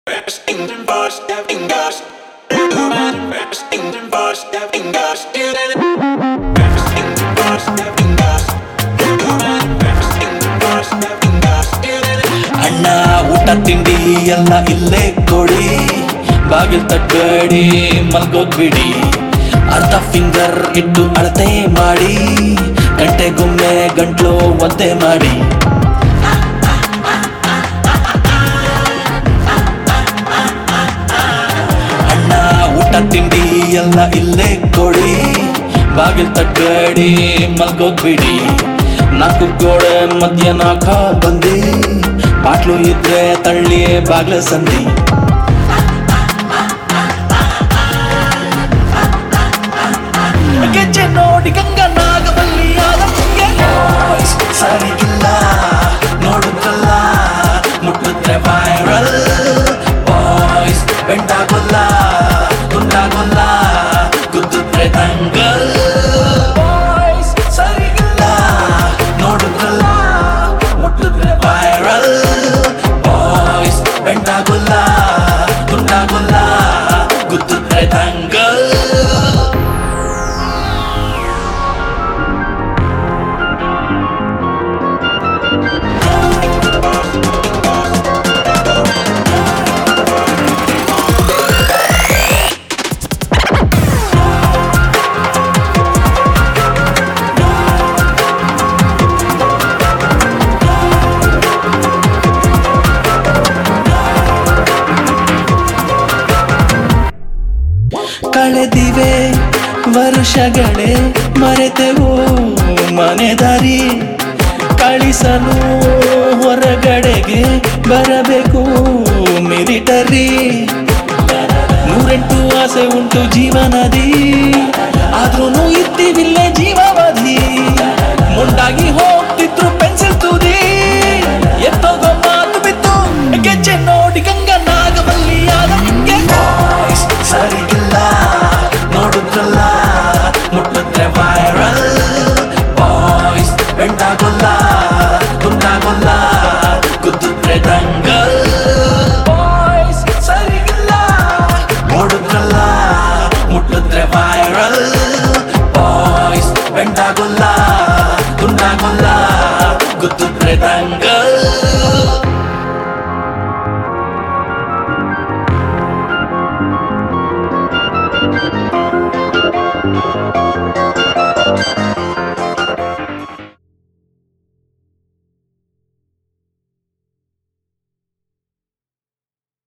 England boss, England boss. England boss, England boss. England boss, England boss. England boss. ಅಣ್ಣ ಊಟ ತಿಂಡಿ ಎಲ್ಲ ಇಲ್ಲೇ ಕೊಡಿ ಬಾಗಿಲ್ ತಟ್ಟಬೇಡಿ ಮಲ್ಗೋದ್ ಬಿಡಿ ಅರ್ಧ ಫಿಂಗರ್ ಇಟ್ಟು ಅಳತೆ ಮಾಡಿ ಗಂಟೆಗೊಮ್ಮೆ ಗಂಟ್ಲು ಒದ್ದೆ ಮಾಡಿ ಅಣ್ಣ ಊಟ ತಿಂಡಿ ಎಲ್ಲ ಇಲ್ಲೇ ಕೊಡಿ ಬಾಗಿಲ್ ತಟ್ಟಬೇಡಿ ಮಲ್ಗೋದ್ ಬಿಡಿ ನಾಲ್ಕು ಗೋಡೆ ಮಧ್ಯ ನಾಕ ಬಂದಿ ಬಾಟ್ಲು ಇದ್ರೆ ತಳ್ಳಿ ಬಾಗ್ಲ ಸಂದಿ ಗೆಜ್ಜೆ ನೋಡಿ ಗಂಗ ನಾಗವಲ್ಲಿ ಸರಿಗಿಲ್ಲ ನೋಡುತ್ತಲ್ಲ ಮುಟ್ಟಿದ್ರೆ ವೈರಲ್ ಬಾಯ್ಸ್ ಬೆಂಡಾಗೊಲ್ಲ ಗುಂಡಾಗೊಲ್ಲ ಗುದ್ದಿದ್ರೆ ದಂಗಲ್ ಬಾಯ್ಸ್ ಸರಿಗಿಲ್ಲ ನೋಡುತ್ತಲ್ಲ ಮುಟ್ಟಿದ್ರೆ ವೈರಲ್ ಬಾಯ್ಸ್ ಬೆಂಡಾಗೊಲ್ಲ ಗುಂಡಾಗೊಲ್ಲ ಗುದ್ದಿದ್ರೆ ದಂಗಲ್ ಕಳೆದಿವೆ ವರ್ಷಗಳೇ ಮರೆತೆವು ಮನೆ ದಾರಿ ಕಳಿಸಲು ಹೊರಗಡೆಗೆ ಬರಬೇಕು ಮಿಲಿಟರಿ ನೂರೆಂಟು ಆಸೆ ಉಂಟು ಜೀವನದಿ ಆದ್ರೂ ಇರ್ತೀವಿಲ್ಲೇ ಜೀವಾವಧಿ ಮುಂಡಾಗಿ ಹೋ